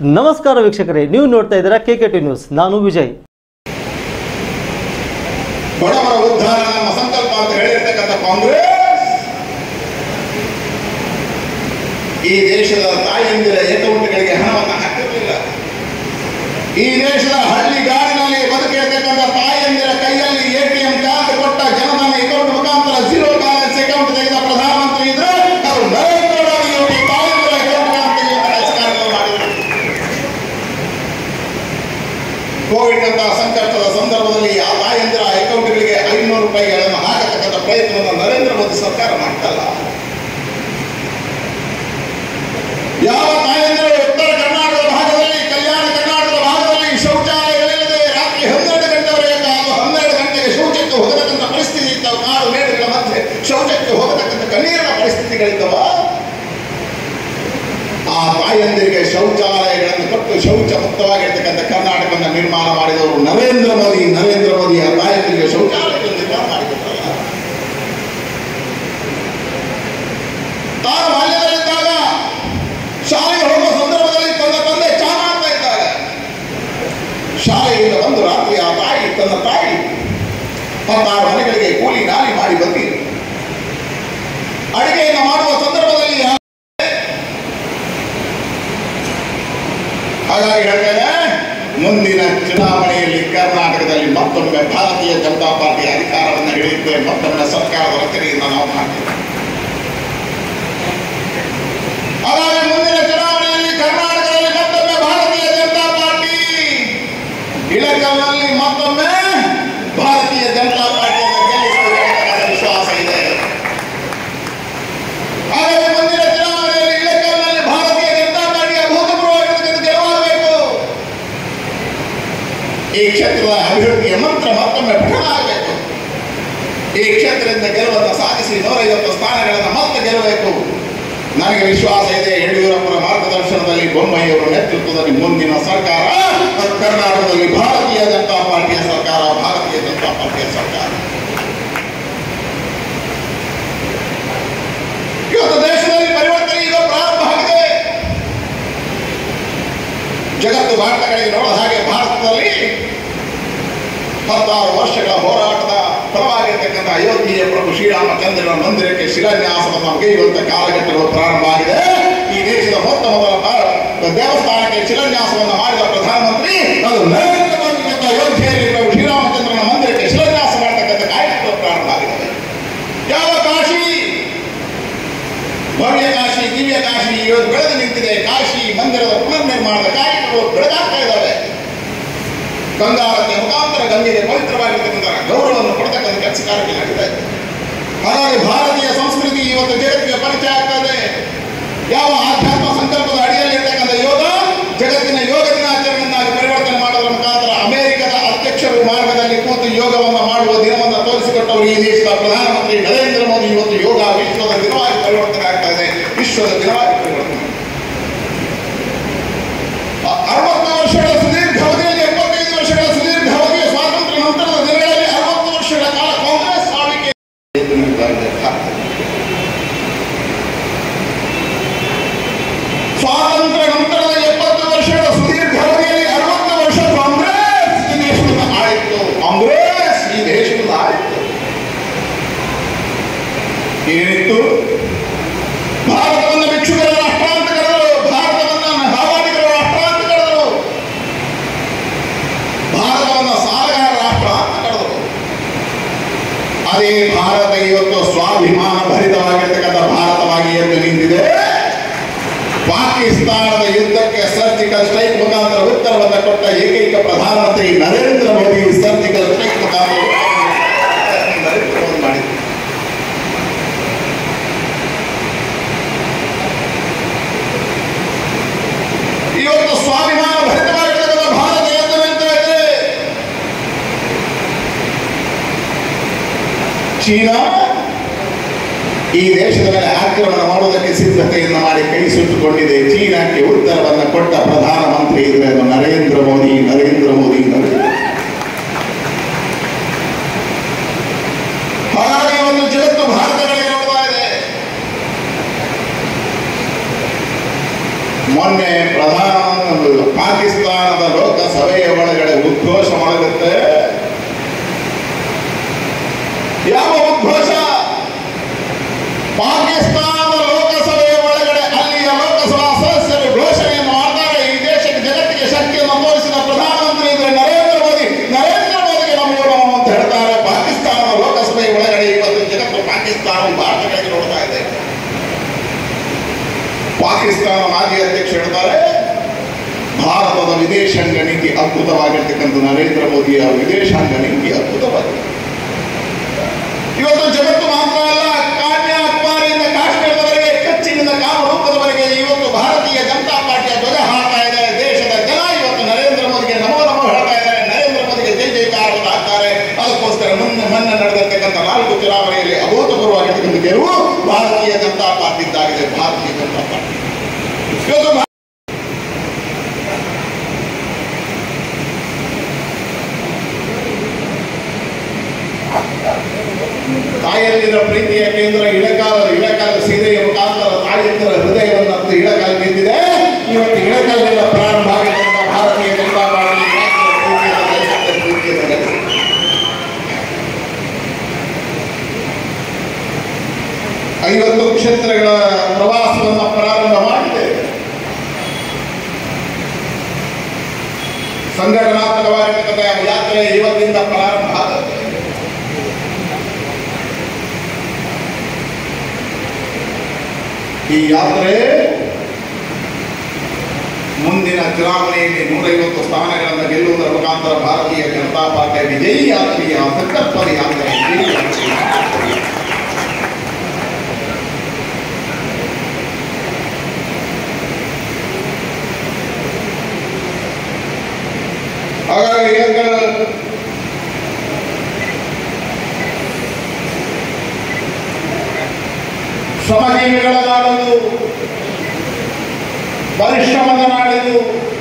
ನಮಸ್ಕಾರ ವೀಕ್ಷಕರೇ ನೀವು ನೋಡ್ತಾ ಇದ್ದೀರಾ ಕೆ ಕೆ ಟಿ ನ್ಯೂಸ್ ನಾನು ವಿಜಯ್ ಬಡವರ ಉದ್ಧಾರ ನಮ್ಮ ಸಂಕಲ್ಪ ಅಂತ ಹೇಳಿರ್ತಕ್ಕಂಥ ಕಾಂಗ್ರೆಸ್ ಈ ದೇಶದ ತಾಯಂದಿರ ಅಕೌಂಟ್ಗಳಿಗೆ ಹಣವನ್ನು ಹಾಕಿರಲಿಲ್ಲ ಈ ದೇಶದ ಹಳ್ಳಿ ಗಾಡಿನಲ್ಲಿ ಬದುಕಿರ್ತಕ್ಕಂಥ ತಾಯಂದಿರ ಕೈಯಲ್ಲಿ ಎಟಿಎಂ ಕಾರ್ಡ್ ಕೊಟ್ಟ ಜನಧನ ಅಕೌಂಟ್ ಮುಖಾಂತರ ಜೀರೋ ಬ್ಯಾಲೆನ್ಸ್ ಅಕೌಂಟ್ ತೆಗೆದ ಪ್ರಧಾನಮಂತ್ರಿ ಇದ್ರೆ ಅವರು ನರೇಂದ್ರ ಮೋದಿ ಅವರು ಈ ತಾಯಂದಿರ ಅಕೌಂಟ್ ತೆಗೆಯುವಂತ ಕೆಲಸ ಕಾರ್ಯವನ್ನು ಮಾಡಿದರು ಕೋವಿಡ್ ಅಂತ ಸಂಕಷ್ಟದ ಸಂದರ್ಭದಲ್ಲಿ ಆ ತಾಯಂದಿರ ಅಕೌಂಟ್ಗಳಿಗೆ ಐನೂರು ರೂಪಾಯಿಗಳನ್ನು ಹಾಕತಕ್ಕಂಥ ಪ್ರಯತ್ನವನ್ನು ನರೇಂದ್ರ ಮೋದಿ ಸರ್ಕಾರ ಮಾಡ್ತಲ್ಲ ಯಾವ ತಾಯಂದಿರು ಉತ್ತರ ಕರ್ನಾಟಕದ ಭಾಗದಲ್ಲಿ ಕಲ್ಯಾಣ ಕರ್ನಾಟಕದ ಭಾಗದಲ್ಲಿ ಶೌಚಾಲಯಗಳಿಲ್ಲದೆ ರಾತ್ರಿ ಹನ್ನೆರಡು ಗಂಟೆವರೆಗೆ ಕಾದು ಹನ್ನೆರಡು ಗಂಟೆಗೆ ಶೌಚಕ್ಕೆ ಹೋಗತಕ್ಕಂಥ ಪರಿಸ್ಥಿತಿ ಇದ್ದವು ಕಾಡು ಮೇಡುಗಳ ಮಧ್ಯೆ ಶೌಚಕ್ಕೆ ಹೋಗತಕ್ಕಂಥ ಕಣ್ಣೀರಿನ ಪರಿಸ್ಥಿತಿಗಳಿದ್ದವ ಆ ತಾಯಂದಿರಿಗೆ ಶೌಚಾಲಯಗಳನ್ನು ಕೊಟ್ಟು ಶೌಚ ಮುಕ್ತವಾಗಿರ್ತಕ್ಕಂಥ ಕರ್ನಾಟಕವನ್ನು ನಿರ್ಮಾಣ ಮಾಡಿದವರು ನರೇಂದ್ರ ಮೋದಿ ನರೇಂದ್ರ ಮೋದಿ ಆ ತಾಯಂದಿರಿಗೆ ಶೌಚಾಲಯಗಳನ್ನು ನಿರ್ಮಾಣ ಮಾಡಿಕೊಟ್ರಲ್ಲ ತಾನು ಬಾಲ್ಯದಲ್ಲಿದ್ದಾಗ ಶಾಲೆಗೆ ಹೋಗುವ ಸಂದರ್ಭದಲ್ಲಿ ತನ್ನ ತಂದೆ ಚಾ ಮಾಡ್ತಾ ಇದ್ದಾಗ ಶಾಲೆಯಿಂದ ಬಂದು ರಾತ್ರಿ ಆ ತಾಯಿ ತನ್ನ ತಾಯಿ ಹತ್ತಾರು ಮನೆಗಳಿಗೆ ಕೂಲಿ ನಾಲಿ ಮಾಡಿ ಬಂದಿ ಅಡಿಗೆಯನ್ನು ಮಾಡುವ ಸಂದರ್ಭದಲ್ಲಿ ಆ ಹಾಗಾಗಿ ಹೇಳ್ತೇನೆ ಮುಂದಿನ ಚುನಾವಣೆಯಲ್ಲಿ ಕರ್ನಾಟಕದಲ್ಲಿ ಮತ್ತೊಮ್ಮೆ ಭಾರತೀಯ ಜನತಾ ಪಾರ್ಟಿ ಅಧಿಕಾರವನ್ನು ಹಿಡಿಯುತ್ತೆ ಮತ್ತೊಮ್ಮೆ ಸರ್ಕಾರದ ರಚನೆಯಿಂದ ನಾವು ಮಾಡ್ತೇವೆ ಹಾಗಾಗಿ ಮುಂದಿನ ಚುನಾವಣೆಯಲ್ಲಿ ಕರ್ನಾಟಕದಲ್ಲಿ ಮತ್ತೊಮ್ಮೆ ಭಾರತೀಯ ಜನತಾ ಪಾರ್ಟಿ ಇಳಕಲ್ನಲ್ಲಿ ಮತ್ತೊಮ್ಮೆ ಭಾರತೀಯ ಜನತಾ ಪಾರ್ಟಿಯನ್ನು ಗೆಲ್ಲಿಸುತ್ತದೆ ಅನ್ನೋ ವಿಶ್ವಾಸ ಇದೆ ಹಾಗಾಗಿ ಮುಂದಿನ ಚುನಾವಣೆಯಲ್ಲಿ ಇಳಕಲ್ನಲ್ಲಿ ಭಾರತೀಯ ಜನತಾ ಪಾರ್ಟಿಯ ಅಭೂತಪೂರ್ವವಾಗಿರ್ತಕ್ಕಂಥ ಗೆಲುವಾಗಬೇಕು ಈ ಕ್ಷೇತ್ರದ ಅಭಿವೃದ್ಧಿಯ ಮಂತ್ರ ಮತ್ತೊಮ್ಮೆ ಪಠಣ ಆಗಬೇಕು ಈ ಕ್ಷೇತ್ರದಿಂದ ಗೆಲುವನ್ನು ಸಾಧಿಸಿ ನೂರೈವತ್ತು ಸ್ಥಾನಗಳನ್ನು ಮತ್ತೆ ಗೆಲ್ಲಬೇಕು ನನಗೆ ವಿಶ್ವಾಸ ಇದೆ ಯಡಿಯೂರಪ್ಪರ ಮಾರ್ಗದರ್ಶನದಲ್ಲಿ ಬೊಮ್ಮಾಯಿಯವರ ನೇತೃತ್ವದಲ್ಲಿ ಮುಂದಿನ ಸರ್ಕಾರ ಕರ್ನಾಟಕದಲ್ಲಿ ಭಾರತೀಯ ಜನತಾ ಪಾರ್ಟಿಯ ಸರ್ಕಾರ ಭಾರತೀಯ ಜನತಾ ಪಾರ್ಟಿಯ ಸರ್ಕಾರ ಇವತ್ತು ದೇಶದಲ್ಲಿ ಪರಿವರ್ತನೆ ಈಗ ಪ್ರಾರಂಭ ಆಗಿದೆ ಜಗತ್ತು ಭಾರತ ಕಡೆಗೆ ನೋಡಿದ ಹಾಗೆ ಭಾರತದಲ್ಲಿ ಹತ್ತಾರು ವರ್ಷಗಳ ಹೋರಾಟದ ಫಲವಾಗಿರ್ತಕ್ಕಂಥ ಅಯೋಧ್ಯೆಯ ಪ್ರಭು ಶ್ರೀರಾಮಚಂದ್ರನ ಮಂದಿರಕ್ಕೆ ಶಿಲಾನ್ಯಾಸವನ್ನು ಒಗೆಯುವಂತ ಕಾಲಘಟ್ಟಗಳು ಪ್ರಾರಂಭ ಆಗಿದೆ ಈ ದೇಶದ ಮೊತ್ತ ಮೊದಲ ಭಾರ- ದೇವಸ್ಥಾನಕ್ಕೆ ಶಿಲಾನ್ಯಾಸವನ್ನು ಮಾಡಿದ ಪ್ರಧಾನಮಂತ್ರಿ ಅದು ನರೇಂದ್ರ ಮೋದಿ ಮತ್ತು ಅಯೋಧ್ಯೆಯಲ್ಲಿ ಪ್ರಭು ಶ್ರೀರಾಮಚಂದ್ರನ ಮಂದಿರಕ್ಕೆ ಶಿಲಾನ್ಯಾಸ ಮಾಡತಕ್ಕಂಥ ಕಾರ್ಯಕ್ರಮ ಪ್ರಾರಂಭ ಆಗಿದೆ ಯಾವ ಕಾಶಿ ಭವ್ಯ ಕಾಶಿ ದಿವ್ಯ ಕಾಶಿ ಇವತ್ತು ಬೆಳೆದು ನಿಂತಿದೆ ಕಾಶಿ ಮಂದಿರದ ಪುನರ್ನಿರ್ಮಾಣದ ಕಾರ್ಯಕ್ರಮಗಳು ಬೆಳಗಾಗ್ತಾ ಇದ್ದಾವೆ ಗಂಗಾರತಿಯ ಮುಖಾಂತರ ಗಂಗೆಗೆ ಪವಿತ್ರವಾಗಿರ್ತಕ್ಕಂಥ ಗೌರವವನ್ನು ಕೊಡ್ತಕ್ಕಂಥ ಕೆಲಸ ಕಾರ್ಯ ನಡೀತಾ ಇದೆ ಹಾಗಾಗಿ ಭಾರತೀಯ ಸಂಸ್ಕೃತಿ ಇವತ್ತು ಜಗತ್ತಿಗೆ ಪರಿಚಯ ಆಗ್ತಾ ಇದೆ ಯಾವ ಆಧ್ಯಾತ್ಮ ಸಂಕಲ್ಪದ ಅಡಿಯಲ್ಲಿ ಇರ್ತಕ್ಕಂಥ ಯೋಗ ಜಗತ್ತಿನ ಯೋಗ ದಿನಾಚರಣೆಯನ್ನಾಗಿ ಪರಿವರ್ತನೆ ಮಾಡೋದ್ರ ಮುಖಾಂತರ ಅಮೆರಿಕದ ಅಧ್ಯಕ್ಷರು ಮಾರ್ಗದಲ್ಲಿ ಕೂತು ಯೋಗವನ್ನು ಮಾಡುವ ದಿನವನ್ನು ತೋರಿಸಿಕೊಟ್ಟವರು ಈ ದೇಶದ ಪ್ರಧಾನಮಂತ್ರಿ ನರೇಂದ್ರ ಮೋದಿ ಇವತ್ತು ಯೋಗ ವಿಶ್ವದ ದಿನವಾಗಿ ಪರಿವರ್ತನೆ ಆಗ್ತಾ ಇದೆ ವಿಶ್ವದ ದಿನವಾಗಿ ಪರಿವರ್ತನೆ ಅ- ಅರವತ್ತು ವರ್ಷಗಳ ಸುದೀರ್ಘ ಅವಧಿಯಲ್ಲಿ ಎಪ್ಪತ್ತೈದು ವರ್ಷಗಳ ಸುದೀರ್ಘ ಅವಧಿಯ ಸ್ವಾತಂತ್ರ್ಯ ನಂತರದ ದಿನಗಳಲ್ಲಿ ಅರವತ್ತು ವರ್ಷಗಳ ಕಾಲ ಕಾಂಗ್ರೆಸ್ ಆಳ್ವಿಕೆ ಎಂದು ನಿರ್ಧಾರ ಆಗ್ತದೆ. ಸ್ವಾತಂತ್ರ್ಯ ನಂತರದ ಎಪ್ಪತ್ತು ವರ್ಷಗಳ ಸುದೀರ್ಘ ಅವಧಿಯಲ್ಲಿ ಅರವತ್ತು ವರ್ಷ ಕಾಂಗ್ರೆಸ್ ಈ ದೇಶವನ್ನು ಆಳಿತ್ತು ಕಾಂಗ್ರೆಸ್ ಈ ದೇಶವನ್ನು ಆಳಿತ್ತು ಏನಿತ್ತು ಭಾರತವನ್ನು ಭಿಕ್ಷುಕರ ರಾಷ್ಟ್ರ ಅಂತ ಕರೆದರು ಭಾರತವನ್ನು ಹಾವಾಡಿಗರ ರಾಷ್ಟ್ರ ಅಂತ ಕರೆದರು ಭಾರತವನ್ನು ಸಾಲಗಾರ ರಾಷ್ಟ್ರ ಅಂತ ಕರೆದರು ಅದೇ ಭಾರತ ಇವತ್ತು ಸ್ವಾಭಿಮಾನ ಭರಿತವಾಗಿರ್ತಕ್ಕಂಥ ಭಾರತವಾಗಿ ಎದ್ದು ನಿಂತಿದೆ ಪಾಕಿಸ್ತಾನದ ಯುದ್ಧಕ್ಕೆ ಸರ್ಜಿಕಲ್ ಸ್ಟ್ರೈಕ್ ಮುಖಾಂತರ ಉತ್ತರವನ್ನು ಕೊಟ್ಟ ಏಕೈಕ ಪ್ರಧಾನಮಂತ್ರಿ ನರೇಂದ್ರ ಮೋದಿ ಸರ್ಜಿಕಲ್ ಸ್ಟ್ರೈಕ್ ಮುಖಾಂತರ ನರೇಂದ್ರ ಮೋದಿ ಮಾಡಿದ್ರು ಇವತ್ತು ಸ್ವಾಭಿಮಾನ ಭರಿತವಾಗಿರ್ತಕ್ಕಂಥ ಭಾರತ ಎದ್ದು ನಿಲ್ತಾ ಇದೆ ಚೀನಾ ಈ ದೇಶದ ಮೇಲೆ ಆಕ್ರಮಣ ಮಾಡುವುದಕ್ಕೆ ಸಿದ್ಧತೆಯನ್ನು ಮಾಡಿ ಕೈ ಸುಟ್ಟುಕೊಂಡಿದೆ ಚೀನಾಕ್ಕೆ ಉತ್ತರವನ್ನು ಕೊಟ್ಟ ಪ್ರಧಾನಮಂತ್ರಿ ಇದ್ರೆ ಅದು ನರೇಂದ್ರ ಮೋದಿ ನರೇಂದ್ರ ಮೋದಿ ನರೇಂದ್ರ ಹಾಗಾಗಿ ಒಂದು ಜಗತ್ತು ಭಾರತ ಕಡೆಗೆ ನೋಡ್ತಾ ಇದೆ ಮೊನ್ನೆ ಪ್ರಧಾನ ಅನ್ನೋದಿಲ್ಲ ಪಾಕಿಸ್ತಾನದ ಲೋಕಸಭೆಯ ಒಳಗಡೆ ಉದ್ಘೋಷ ಮಾಡುತ್ತೆ ಯಾವ ಉದ್ಘೋಷ ಪಾಕಿಸ್ತಾನದ ಲೋಕಸಭೆಯ ಒಳಗಡೆ ಅಲ್ಲಿಯ ಲೋಕಸಭಾ ಸದಸ್ಯರು ಘೋಷಣೆಯನ್ನು ಮಾಡ್ತಾರೆ ಈ ದೇಶಕ್ಕೆ ಜಗತ್ತಿಗೆ ಶಕ್ತಿಯನ್ನು ತೋರಿಸಿದ ಪ್ರಧಾನಮಂತ್ರಿ ಇದ್ರೆ ನರೇಂದ್ರ ಮೋದಿ ನರೇಂದ್ರ ಮೋದಿಗೆ ನಮಗೂ ಅಂತ ಹೇಳ್ತಾರೆ ಪಾಕಿಸ್ತಾನದ ಲೋಕಸಭೆಯ ಒಳಗಡೆ ಇವತ್ತು ಜಗತ್ತು ಪಾಕಿಸ್ತಾನ ಭಾರತ ಕಡೆಗೆ ನೋಡ್ತಾ ಇದೆ ಪಾಕಿಸ್ತಾನ ಮಾಜಿ ಅಧ್ಯಕ್ಷ ಹೇಳ್ತಾರೆ ಭಾರತದ ವಿದೇಶಾಂಗ ನೀತಿ ಅದ್ಭುತವಾಗಿರ್ತಕ್ಕಂಥ ನರೇಂದ್ರ ಮೋದಿಯ ವಿದೇಶಾಂಗ ನೀತಿ ಅದ್ಭುತವಾಗಿದೆ ಇವತ್ತು ಜಗತ್ತು ಮಾತ್ರ ಅಲ್ಲ ಕನ್ಯಾಕುಮಾರಿಯಿಂದ ಕಾಶ್ಮೀರದವರೆಗೆ ಕಚ್ಚಿನಿಂದ ಕಾಮರೂಪದವರೆಗೆ ಇವತ್ತು ಭಾರತೀಯ ಜನತಾ ಪಾರ್ಟಿಯ ಧ್ವಜ ಹಾಕ್ತಾ ಇದೆ ದೇಶದ ಜನ ಇವತ್ತು ನರೇಂದ್ರ ಮೋದಿಗೆ ನಮೋ ನಮೋ ಹೇಳ್ತಾ ಇದ್ದಾರೆ ನರೇಂದ್ರ ಮೋದಿಗೆ ಜೈ ಜೈಕಾರವನ್ನು ಹಾಕ್ತಾರೆ ಅದಕ್ಕೋಸ್ಕರ ಮುಂದೆ ಮೊನ್ನೆ ನಡೆದಿರ್ತಕ್ಕಂಥ ನಾಲ್ಕು ಚುನಾವಣೆಯಲ್ಲಿ ಅಭೂತಪೂರ್ವವಾಗಿರ್ತಕ್ಕಂಥ ಗೆಲುವು ಭಾರತೀಯ ಜನತಾ ಪಾರ್ಟಿ ಇದ್ದಾಗಿದೆ ಭಾರತೀಯ ಜನತಾ ಪಾರ್ಟಿ ಇವತ್ತು ಭಾ- ತಾಯಂದಿರ ಪ್ರೀತಿಯ ಕೇಂದ್ರ ಇಳಕಾಲ ಇಳಕಾಲ ಸೀರೆಯ ಮುಖಾಂತರ ತಾಯಂದಿರ ಹೃದಯವನ್ನು ಅರ್ಥ ಇಳಕಾಲ ಗೆದ್ದಿದೆ ಇವತ್ತು ಇಳಕಾಲದಿಂದ ಪ್ರಾರಂಭ ಆಗಿದ್ದರಿಂದ ಭಾರತೀಯ ಜನತಾ ಪಾರ್ಟಿ ರಾಷ್ಟ್ರದ ಪ್ರೀತಿಯ ದೇಶದ ಪ್ರೀತಿಯ ಜಗತ್ತು. ಐವತ್ತು ಕ್ಷೇತ್ರಗಳ ಪ್ರವಾಸವನ್ನು ಪ್ರಾರಂಭ ಮಾಡಿದೆ ಸಂಘಟನಾತ್ಮಕವಾಗಿರ್ತಕ್ಕಂಥ ಯಾತ್ರೆ ಇವತ್ತಿಂದ ಪ್ರಾರಂಭ ಆಗುತ್ತೆ ಈ ಯಾತ್ರೆ ಮುಂದಿನ ಚುನಾವಣೆಯಲ್ಲಿ ನೂರೈವತ್ತು ಸ್ಥಾನಗಳನ್ನು ಗೆಲ್ಲುವುದರ ಮುಖಾಂತರ ಭಾರತೀಯ ಜನತಾ ಪಾರ್ಟಿಯ ವಿಜಯಿ ಯಾತ್ರೆಯ ಸಂಕಲ್ಪದ ಯಾತ್ರೆ ವಿಜಯಿ ಯಾತ್ರೆ. ಹಾಗಾಗಿ ಈಗ ಶ್ರಮಜೀವಿಗಳ ನಾಡದು ಪರಿಶ್ರಮದ ನಾಡಿದು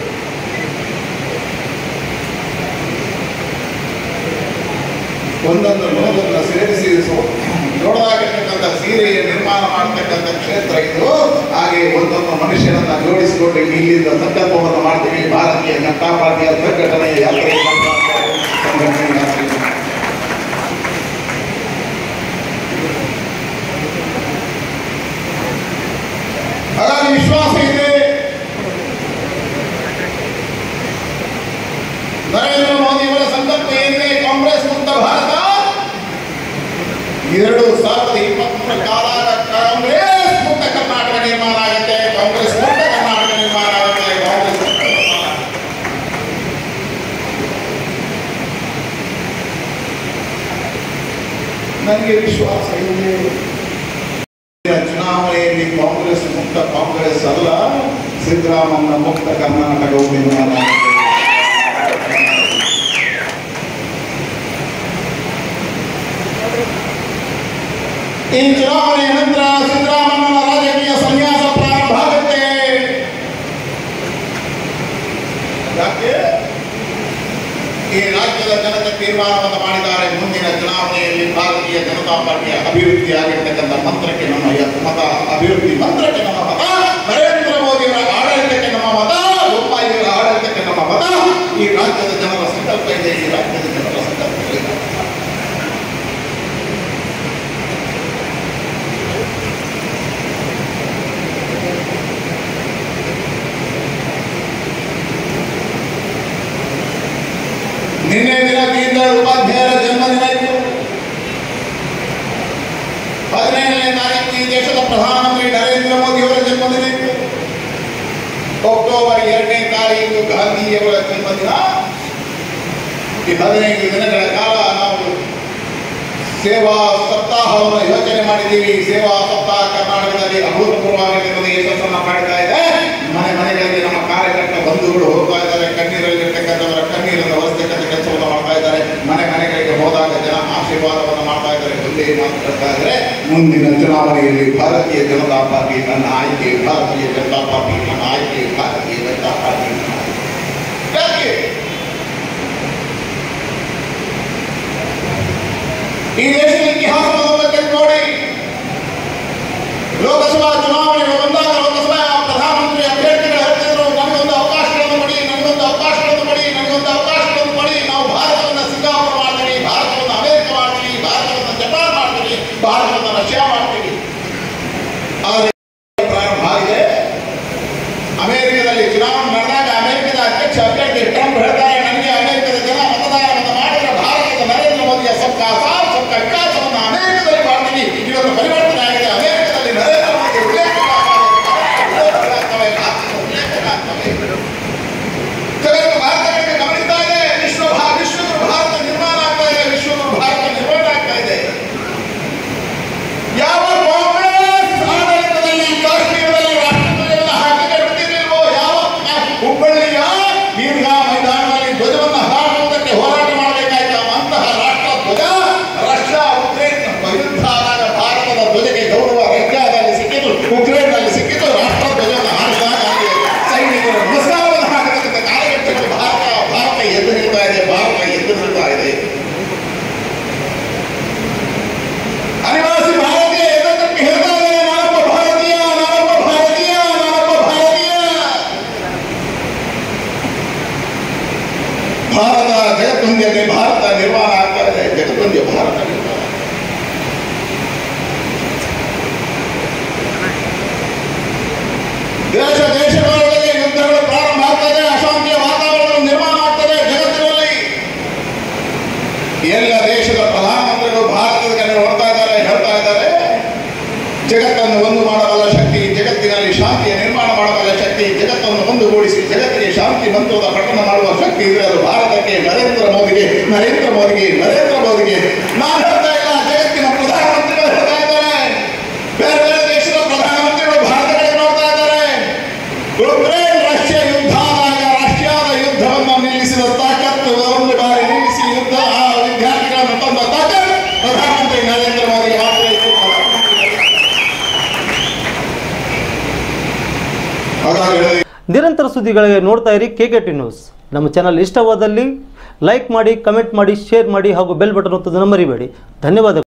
ಒಂದೊಂದು ನೋದನ್ನು ಸೇರಿಸಿ ಸೊ- ದೊಡ್ಡದಾಗಿರ್ತಕ್ಕಂಥ ಸೀರೆಯ ನಿರ್ಮಾಣ ಮಾಡತಕ್ಕಂಥ ಕ್ಷೇತ್ರ ಇದು ಹಾಗೆ ಒಂದೊಂದು ಮನುಷ್ಯನನ್ನ ಜೋಡಿಸಿಕೊಂಡು ಇಲ್ಲಿಂದ ಸಂಕಲ್ಪವನ್ನು ಮಾಡ್ತೀವಿ ಭಾರತೀಯ ಜನತಾ ಪಾರ್ಟಿಯ ಸಂಘಟನೆಯ ಯಾತ್ರೆ ಸಂಘಟನೆಯ ಯಾತ್ರೆ ಹಾಗಾಗಿ ವಿಶ್ವಾಸ ಇದೆ ನರೇಂದ್ರ ಮೋದಿ ಅವರ ಸಂಕಲ್ಪ ಏನಿದೆ ಕಾಂಗ್ರೆಸ್ ಮುಕ್ತ ಭಾರತ ಎರಡು ಸಾವಿರದ ಇಪ್ಪತ್ಮೂರ ಕಾಲ ಕಾಂಗ್ರೆಸ್ ಮುಕ್ತ ಕರ್ನಾಟಕ ನಿರ್ಮಾಣ ಆಗುತ್ತೆ ಕಾಂಗ್ರೆಸ್ ಮುಕ್ತ ಕರ್ನಾಟಕ ನಿರ್ಮಾಣ ಆಗುತ್ತೆ ಕಾಂಗ್ರೆಸ್ ಮುಕ್ತ ನಿರ್ಮಾಣ ಆಗುತ್ತೆ. ನನಗೆ ವಿಶ್ವಾಸ ಇದೆ ಮುಂದಿನ ಚುನಾವಣೆಯಲ್ಲಿ ಕಾಂಗ್ರೆಸ್ ಮುಕ್ತ ಕಾಂಗ್ರೆಸ್ ಅಲ್ಲ ಸಿದ್ದರಾಮಯ್ಯ ಮುಕ್ತ ಕರ್ನಾಟಕವು ನಿರ್ಮಾಣ ಆಗಿದೆ. ಈ ಚುನಾವಣೆಯ ನಂತರ ಸಿದ್ದರಾಮಯ್ಯನ ರಾಜಕೀಯ ಸನ್ಯಾಸ ಪ್ರಾರಂಭ ಆಗುತ್ತೆ ಯಾಕೆ ಈ ರಾಜ್ಯದ ಜನತೆ ತೀರ್ಮಾನವನ್ನು ಮಾಡಿದ್ದಾರೆ ಮುಂದಿನ ಚುನಾವಣೆಯಲ್ಲಿ ಭಾರತೀಯ ಜನತಾ ಪಾರ್ಟಿಯ ಅಭಿವೃದ್ಧಿ ಆಗಿರ್ತಕ್ಕಂಥ ಮಂತ್ರಕ್ಕೆ ನಮ್ಮ ಯ- ಮತ ಅಭಿವೃದ್ಧಿ ಮಂತ್ರಕ್ಕೆ ನಮ್ಮ ಮತ ನರೇಂದ್ರ ಮೋದಿಯವರ ಆಡಳಿತಕ್ಕೆ ನಮ್ಮ ಮತ ಬೊಮ್ಮಾಯಿಯವರ ಆಡಳಿತಕ್ಕೆ ನಮ್ಮ ಮತ ಈ ರಾಜ್ಯದ ಜನರ ಸಂಕಲ್ಪ ಇದೆ ಈ ರಾಜ್ಯದ ಜನರ ಸಂಕಲ್ಪ ಇದೆ ನಿನ್ನೆ ದಿನ ದೀನದಯಾಳ್ ಉಪಾಧ್ಯಾಯರ ಜನ್ಮದಿನ ಇತ್ತು ಹದಿನೈದನೇ ತಾರೀಕು ಈ ದೇಶದ ಪ್ರಧಾನಮಂತ್ರಿ ನರೇಂದ್ರ ಮೋದಿ ಅವರ ಜನ್ಮದಿನ ಇತ್ತು ಅಕ್ಟೋಬರ್ ಎರಡನೇ ತಾರೀಕು ಗಾಂಧಿಯವರ ಜನ್ಮದಿನ ಈ ಹದಿನೈದು ದಿನಗಳ ಕಾಲ ನಾವು ಸೇವಾ ಸಪ್ತಾಹವನ್ನು ಯೋಚನೆ ಮಾಡಿದ್ದೀವಿ ಸೇವಾ ಸಪ್ತಾಹ ಕರ್ನಾಟಕದಲ್ಲಿ ಅಭೂತಪೂರ್ವವಾಗಿರ್ತಕ್ಕಂಥ ಯಶಸ್ಸನ್ನು ಕಾಡ್ತಾ ಇದೆ ಮನೆ ಮನೆಗಳಿಗೆ ನಮ್ಮ ಕಾರ್ಯಕರ್ತ ಬಂಧುಗಳು ಹೋಗ್ತಾ ಇದ್ದಾರೆ ಕಣ್ಣೀರಲ್ಲಿರ್ತಕ್ಕಂಥವರ ಕಣ್ಣೀರನ್ನು ಒರೆಸ್ತಕ್ಕಂಥ ಕೆಲಸವನ್ನು ಮಾಡ್ತಾ ಇದ್ದಾರೆ ಮನೆ ಮನೆಗಳಿಗೆ ಹೋದಾಗ ಜನ ಆಶೀರ್ವಾದವನ್ನು ಮಾಡ್ತಾ ಇದ್ದಾರೆ ಒಂದೇ ಮಾತು ಹೇಳ್ತಾ ಇದ್ದಾರೆ ಮುಂದಿನ ಚುನಾವಣೆಯಲ್ಲಿ ಭಾರತೀಯ ಜನತಾ ಪಾರ್ಟಿ ನನ್ನ ಆಯ್ಕೆ ಭಾರತೀಯ ಜನತಾ ಪಾರ್ಟಿ ನನ್ನ ಆಯ್ಕೆ ಭಾರತೀಯ ಜನತಾ ಪಾರ್ಟಿ ನನ್ನ ಆಯ್ಕೆ. ಯಾಕೆ ಈ ದೇಶದ ಇತಿಹಾಸವನ್ನು ತೆಗೆದು ನೋಡಿ ಲೋಕಸಭಾ ಚುನಾವಣೆಗಳು ಬಂದಾಗ ಲೋಕಸಭಾ ಪ್ರಧಾನಮಂತ್ರಿ ಅಭ್ಯರ್ಥಿಗಳು ಹೇಳ್ತಿದ್ರು ನಮಗೊಂದು ಅವಕಾಶಗಳನ್ನು ನೇತೃತ್ವದ ಪಠಣ ಮಾಡುವ ಶಕ್ತಿ ಇದೆ ಅದು ಭಾರತಕ್ಕೆ ನರೇಂದ್ರ ಮೋದಿಗೆ ನರೇಂದ್ರ ಮೋದಿಗೆ ನರೇಂದ್ರ ಮೋದಿಗೆ ನಾನು ಹೇಳ್ತಾ ಇಲ್ಲ ಜಗತ್ತಿನ ಪ್ರಧಾನಮಂತ್ರಿಗಳು ಹೇಳ್ತಾ ಇದ್ದಾರೆ ಬೇರೆ ಬೇರೆ ದೇಶದ ಪ್ರಧಾನಮಂತ್ರಿಗಳು ಭಾರತ ಕಡೆ ನೋಡ್ತಾ ಇದ್ದಾರೆ ಉಕ್ರೇನ್ ರಷ್ಯಾ ಯುದ್ಧ ಆದಾಗ ರಷ್ಯಾದ ಯುದ್ಧವನ್ನು ನಿಲ್ಲಿಸಿದ ತಾಕತ್ತು ಒಂದು ಬಾರಿ ನಿಲ್ಲಿಸಿ ಯುದ್ಧ ಆ ವಿದ್ಯಾರ್ಥಿಗಳನ್ನು ತಂದ ತಾಕತ್ ಪ್ರಧಾನಮಂತ್ರಿ ನರೇಂದ್ರ ಮೋದಿ ಮಾತ್ರ ಇದೆ. ಹಾಗಾಗಿ ಹೇಳಿದೆ, ನಿರಂತರ ಸುದ್ದಿಗಳಿಗೆ ನೋಡ್ತಾ ಇರಿ ಕೆ ಕೆ ಟಿ ನ್ಯೂಸ್ ನಮ್ಮ ಚಾನಲ್ ಇಷ್ಟವಾದಲ್ಲಿ ಲೈಕ್ ಮಾಡಿ ಕಮೆಂಟ್ ಮಾಡಿ ಶೇರ್ ಮಾಡಿ ಹಾಗೂ ಬೆಲ್ ಬಟನ್ ಒತ್ತೋದನ್ನು ಮರಿಬೇಡಿ ಧನ್ಯವಾದಗಳು